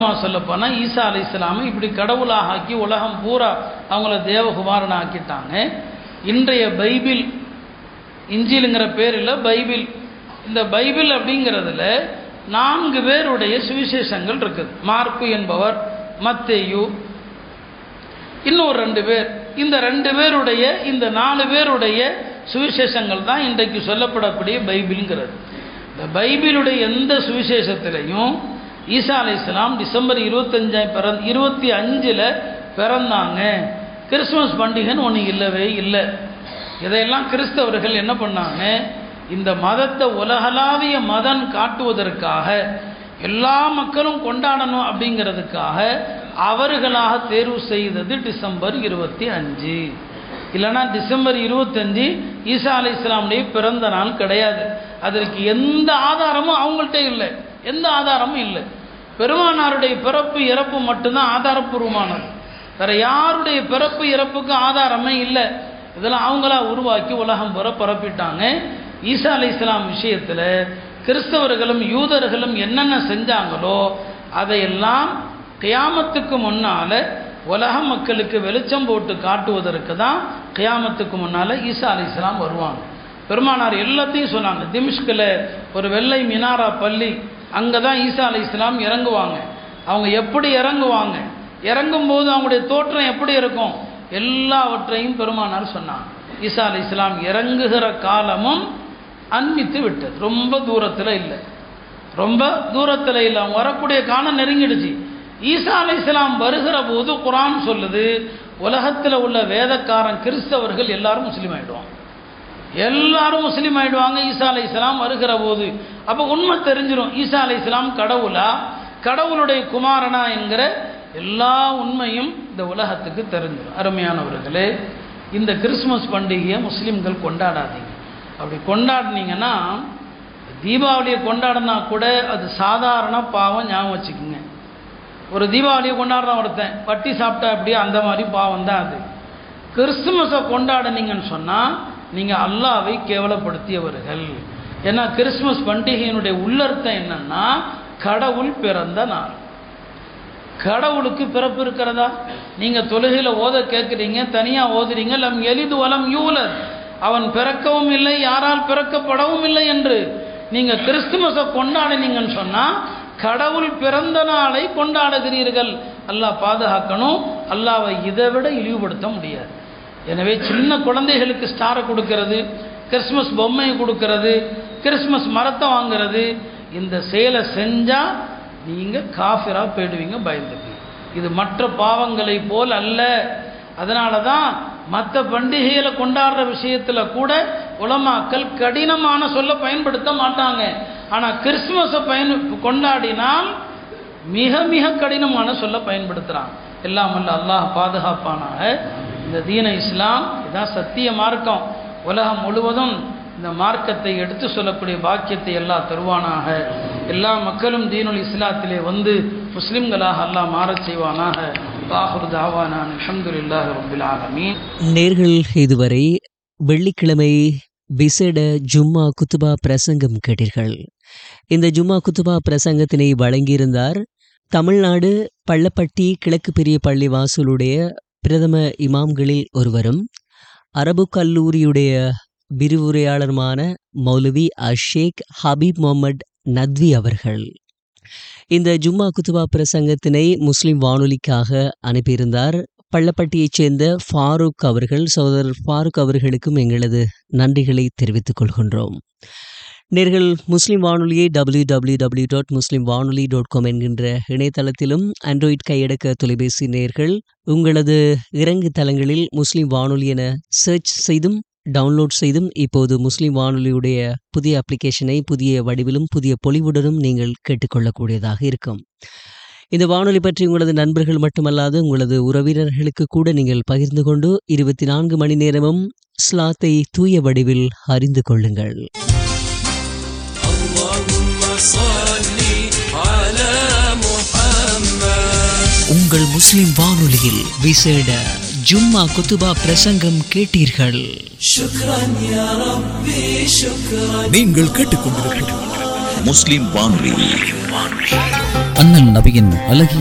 சொல்ல போனால் ஈசா அலை இஸ்லாமை இப்படி கடவுளாக ஆக்கி உலகம் பூரா அவங்கள தேவகுமாரன் ஆக்கிட்டாங்க இன்றைய பைபிள் இஞ்சிலுங்கிற பேரில் பைபிள் இந்த பைபிள் அப்படிங்கிறதுல நான்கு பேருடைய சுவிசேஷங்கள் இருக்குது மார்க்கு என்பவர் மத்தேயு இன்னொரு ரெண்டு பேர் இந்த ரெண்டு பேருடைய இந்த நாலு பேருடைய சுவிசேஷங்கள் தான் இன்றைக்கு சொல்லப்படக்கூடிய பைபிள்ங்கிறது இந்த பைபிளுடைய எந்த சுவிசேஷத்திலையும் ஈசா அலை இஸ்லாம் டிசம்பர் இருபத்தஞ்சாம் பிறந் இருபத்தி அஞ்சில் பிறந்தாங்க கிறிஸ்துமஸ் பண்டிகைன்னு ஒன்று இல்லவே இல்லை இதையெல்லாம் கிறிஸ்தவர்கள் என்ன பண்ணாங்க இந்த மதத்தை உலகளாவிய மதம் காட்டுவதற்காக எல்லா மக்களும் கொண்டாடணும் அப்படிங்கிறதுக்காக அவர்களாக தேர்வு செய்தது டிசம்பர் இருபத்தி அஞ்சு இல்லைன்னா டிசம்பர் இருபத்தஞ்சு ஈசா அலி இஸ்லாமுடைய பிறந்த நாள் கிடையாது அதற்கு எந்த ஆதாரமும் அவங்கள்ட்ட இல்லை எந்த ஆதாரமும் இல்லை பெருமானாருடைய பிறப்பு இறப்பு மட்டும்தான் ஆதாரப்பூர்வமானது வேற யாருடைய பிறப்பு இறப்புக்கு ஆதாரமே இல்லை இதெல்லாம் அவங்களா உருவாக்கி உலகம் புற பரப்பிட்டாங்க ஈசா அலி இஸ்லாம் விஷயத்தில் கிறிஸ்தவர்களும் யூதர்களும் என்னென்ன செஞ்சாங்களோ அதையெல்லாம் கியாமத்துக்கு முன்னால் உலக மக்களுக்கு வெளிச்சம் போட்டு காட்டுவதற்கு தான் கியாமத்துக்கு முன்னால் ஈசா அலி இஸ்லாம் வருவாங்க பெருமானார் எல்லாத்தையும் சொன்னாங்க திமிஷ்கில் ஒரு வெள்ளை மினாரா பள்ளி அங்கே தான் ஈசா அலி இஸ்லாம் இறங்குவாங்க அவங்க எப்படி இறங்குவாங்க இறங்கும்போது அவங்களுடைய தோற்றம் எப்படி இருக்கும் எல்லாவற்றையும் பெருமானார் சொன்னாங்க ஈசா அலி இஸ்லாம் இறங்குகிற காலமும் அன்பித்து விட்டது ரொம்ப தூரத்தில் இல்லை ரொம்ப தூரத்தில் இல்லை அவங்க வரக்கூடிய காலம் நெருங்கிடுச்சு ஈசா அலி இஸ்லாம் வருகிற போது குரான் சொல்லுது உலகத்தில் உள்ள வேதக்காரன் கிறிஸ்தவர்கள் எல்லாரும் முஸ்லீம் ஆயிடுவாங்க எல்லாரும் முஸ்லீம் ஆயிடுவாங்க ஈசா அலை இஸ்லாம் வருகிற போது அப்போ உண்மை தெரிஞ்சிடும் ஈசா அலை இஸ்லாம் கடவுளா கடவுளுடைய குமாரனா என்கிற எல்லா உண்மையும் இந்த உலகத்துக்கு தெரிஞ்சிடும் அருமையானவர்களே இந்த கிறிஸ்மஸ் பண்டிகையை முஸ்லீம்கள் கொண்டாடாதீங்க அப்படி கொண்டாடினீங்கன்னா தீபாவளியை கொண்டாடினா கூட அது சாதாரண பாவம் ஞாபகம் வச்சுக்கோங்க ஒரு தீபாவளியை கொண்டாடுறான் ஒருத்தன் வட்டி சாப்பிட்டா அப்படியே அந்த மாதிரி பாவம் தான் அது கிறிஸ்துமஸை கொண்டாடினீங்கன்னு சொன்னால் நீங்கள் அல்லாவை கேவலப்படுத்தியவர்கள் ஏன்னா கிறிஸ்துமஸ் பண்டிகையினுடைய உள்ளர்த்தம் என்னன்னா கடவுள் பிறந்த நாள் கடவுளுக்கு பிறப்பு இருக்கிறதா நீங்கள் தொழுகையில் ஓத கேட்குறீங்க தனியாக ஓதுறீங்க லம் எளிது வலம் யூலர் அவன் பிறக்கவும் இல்லை யாரால் பிறக்கப்படவும் இல்லை என்று நீங்கள் கிறிஸ்துமஸை கொண்டாடினீங்கன்னு சொன்னால் கடவுள் பிறந்த நாளை கொண்டாடுகிறீர்கள் அல்லாஹ் பாதுகாக்கணும் அல்லாவை இதை விட இழிவுபடுத்த முடியாது எனவே சின்ன குழந்தைகளுக்கு ஸ்டாரை கொடுக்கறது கிறிஸ்மஸ் பொம்மையை கொடுக்கறது கிறிஸ்மஸ் மரத்தை வாங்கிறது இந்த செயலை செஞ்சால் நீங்கள் காஃபிராக போயிடுவீங்க பயந்துக்கு இது மற்ற பாவங்களை போல் அல்ல அதனால தான் மற்ற பண்டிகைகளை கொண்டாடுற விஷயத்தில் கூட உலமாக்கள் கடினமான சொல்ல பயன்படுத்த மாட்டாங்க ஆனால் கிறிஸ்மஸை பயன் கொண்டாடினால் மிக மிக கடினமான சொல்ல பயன்படுத்துகிறாங்க எல்லாம் அல்ல அல்லாஹ் பாதுகாப்பானாக இந்த தீன இஸ்லாம் இதுதான் சத்திய மார்க்கம் உலகம் முழுவதும் இந்த மார்க்கத்தை எடுத்து சொல்லக்கூடிய பாக்கியத்தை எல்லாம் தருவானாக எல்லா மக்களும் தீனுல் இஸ்லாத்திலே வந்து முஸ்லிம்களாக அல்லாஹ் மாறச் செய்வானாக பாஹுர் தாவானான் அல்ஹம்துலில்லாஹி ரப்பில் ஆலமீன் நேர்கள் இதுவரை வெள்ளிக்கிழமை விசேட ஜும்மா குத்துபா பிரசங்கம் கேட்டீர்கள் இந்த ஜும்மா குத்துபா பிரசங்கத்தினை வழங்கியிருந்தார் தமிழ்நாடு பள்ளப்பட்டி கிழக்கு பெரிய பள்ளி வாசலுடைய பிரதம இமாம்களில் ஒருவரும் அரபு கல்லூரியுடைய விரிவுரையாளருமான மௌலவி அஷேக் ஹபீப் முகமது நத்வி அவர்கள் இந்த ஜும்மா குத்துபா பிரசங்கத்தினை முஸ்லிம் வானொலிக்காக அனுப்பியிருந்தார் பள்ளப்பட்டியைச் சேர்ந்த ஃபாரூக் அவர்கள் சகோதரர் ஃபாரூக் அவர்களுக்கும் எங்களது நன்றிகளை தெரிவித்துக் கொள்கின்றோம் நேர்கள் முஸ்லிம் வானொலியை W W W dot Muslim Vanoli dot com என்கின்ற இணையதளத்திலும் ஆண்ட்ராய்ட் கையடக்க தொலைபேசி நேர்கள் உங்களது இறங்கு தளங்களில் முஸ்லிம் வானொலி என சர்ச் செய்தும் டவுன்லோட் செய்தும் இப்போது முஸ்லிம் வானொலியுடைய புதிய அப்ளிகேஷனை புதிய வடிவிலும் புதிய பொலிவுடனும் நீங்கள் கேட்டுக்கொள்ளக்கூடியதாக இருக்கும் இந்த வானொலி பற்றி உங்களது நண்பர்கள் மட்டுமல்லாது உங்களது உறவினர்களுக்கு கூட நீங்கள் பகிர்ந்து கொண்டு இருபத்தி நான்கு மணி நேரமும் ஸ்லாத்தை தூய வடிவில் அறிந்து கொள்ளுங்கள் உங்கள் முஸ்லிம் வானொலியில் விசேட ஜும்மா குத்துபா பிரசங்கம் கேட்டீர்கள் நீங்கள் கேட்டுக்கொண்டிருப்பது முஸ்லிம் வானொலி அண்ணல் நபியின் அழகிய